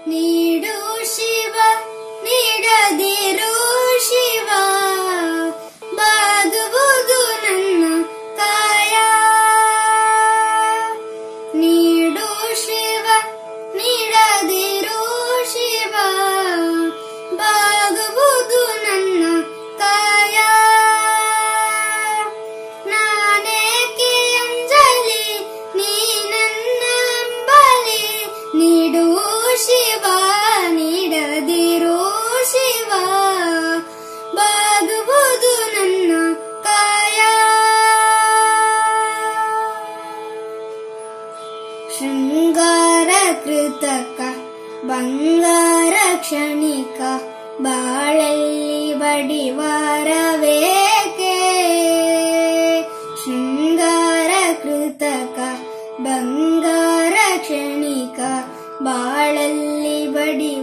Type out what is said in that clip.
ನೀಡು ಶಿವ ನೀಡದಿರು ಶಿವ ಬಾಗುವುದು ನನ್ನ ಕಾಯ ನೀಡು ಶಿವ ನೀಡದಿರು ಶಿವ ಬಾಗುವುದು ನನ್ನ ಕಾಯ ನಾನೇಕೆ ಅಂಜಲಿ ನೀ ನನ್ನ ಅಂಬಲಿ ನೀಡು ಶಿವ ನೀಡದಿರು ಶಿವ ಬಾಗುವುದು ನನ್ನ ಕಾಯ ಶೃಂಗಾರ ಕೃತಕ ಬಂಗಾರ ಕ್ಷಣಿಕ ಬಾಳಲ್ಲಿ ಬಡಿವಾರವೇಕೆ ಶೃಂಗಾರ ಕೃತಕ ಬಂಗಾರ ಕ್ಷಣಿಕ ಬಾಳಲ್ಲಿ ಬಡಿವಾರವೇಕೆ